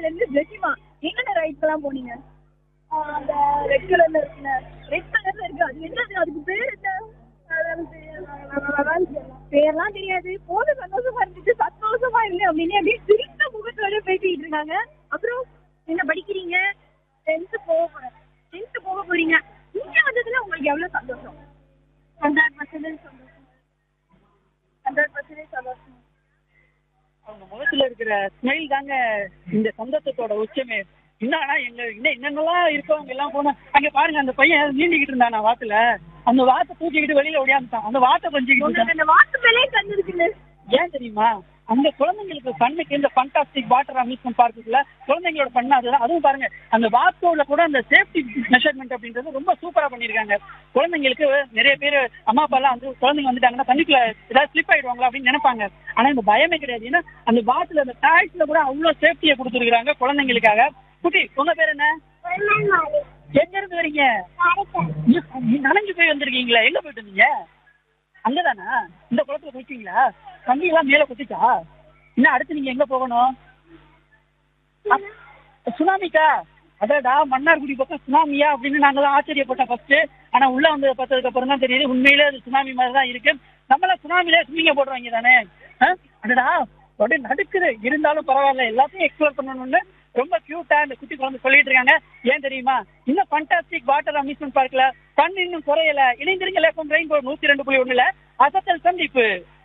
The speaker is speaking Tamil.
இருந்து ஜெசிமா என்னென்ன ரைட்ஸ் எல்லாம் போனீங்க ஆஹ் அந்த ரெட் கலர்ல இருக்குல்ல ரெட் கலர்ல இருக்கு அது என்னது அதுக்கு பேர் என்ன அதான் பேர் பேர்லாம் தெரியாது போன சந்தோஷமா இருந்துச்சு சந்தோஷமா இல்லை அப்படின்னு அப்படியே சிரித்த முகத்தோட பேசிட்டு இருக்காங்க அப்புறம் என்ன படிக்கிறீங்க டென்த்து போக போறேன் டென்த்து போக போறீங்க இங்க வந்ததுல உங்களுக்கு எவ்வளவு சந்தோஷம் ஹண்ட்ரட் பர்சன்டேஜ் சந்தோஷம் ஹண்ட்ரட் பர்சன்டேஜ் சந்தோஷம் அவங்க முகத்துல இருக்கிற ஸ்மைல் தாங்க இந்த சந்தோஷத்தோட உச்சமே என்னன்னா எங்க இன்னும் என்னென்னலாம் இருக்கவங்க எல்லாம் போனோம் அங்க பாருங்க அந்த பையன் நீண்டிக்கிட்டு இருந்தான் வாத்துல அந்த வாத்தை தூக்கிக்கிட்டு வெளியில ஓடியாந்துட்டான் அந்த வாத்தை கொஞ்சிக்கிட்டு இருந்தான். உங்களுக்கு அந்த வாக்கு மேலே கண்ணு இருக்குல்ல ஏன் தெரியுமா அந்த குழந்தைங்களுக்கு கண்ணுக்கு இந்த ஃபண்டாஸ்டிக் வாட்டர் அம்யூஸ்மெண்ட் பார்க் இருக்குல்ல குழந்தைங்களோட பண்ண அதுதான் அதுவும் பாருங்க அந்த வாத்தோட கூட அந்த சேஃப்டி மெஷர்மெண்ட் அப்படின்றது ரொம்ப சூப்பரா பண்ணிருக்காங்க குழந்தைங்களுக்கு நிறைய பேர் அம்மா அப்பா எல்லாம் வந்து குழந்தைங்க வந்துட்டாங்கன்னா தண்ணிக்குள்ள ஏதாவது ஸ்லிப் ஆயிடுவாங்களா அப்படின்னு நினைப்பாங்க ஆனா இந்த பயமே கிடையாது ஏன்னா அந்த வாத்துல அந்த டாய்ஸ்ல கூட அவ்வளவு சேஃப்டியை கொடுத்துருக்காங்க குழந்தைங்களுக்காக குட்டி உங்க பேர் என்ன எங்க இருந்து வரீங்க நீ நனைஞ்சு போய் வந்திருக்கீங்களா எங்க போயிட்டு வந்தீங்க அங்கதானா இந்த குளத்துல குளிச்சீங்களா தண்ணி எல்லாம் மேல குத்திச்சா இன்னும் அடுத்து நீங்க எங்க போகணும் அப்- சுனாமிக்கா அடடா மன்னார்குடி பக்கம் சுனாமியா அப்படின்னு நாங்களாம் ஆச்சரியப்பட்டோம் ஃபர்ஸ்ட் ஆனா உள்ள வந்து பார்த்ததுக்கு அப்புறம் தான் தெரியுது உண்மையிலே அது சுனாமி மாதிரி தான் இருக்கு நம்மள சுனாமிலே ஸ்விம்மிங்க போடுவாங்க தானே ஆ? அடடா அப்படியே நடுக்குது இருந்தாலும் பரவாயில்ல எல்லாத்தையும் எக்ஸ்ப்ளோர் பண்ணணும்னு ரொம்ப கியூட்டா இந்த குட்டி குழந்தை சொல்லிட்டு இருக்காங்க ஏன் தெரியுமா இன்னும் ஃபண்டாஸ்டிக் வாட்டர் அம்யூஸ்மெண்ட் பார்க்ல கண் இன்னும் குறையல இணைந்திருங்க லேக்கம் ரெயின்போ நூத்தி ரெண்டு புள்ளி ஒண்ணுல அசத்தல் சந்திப்பு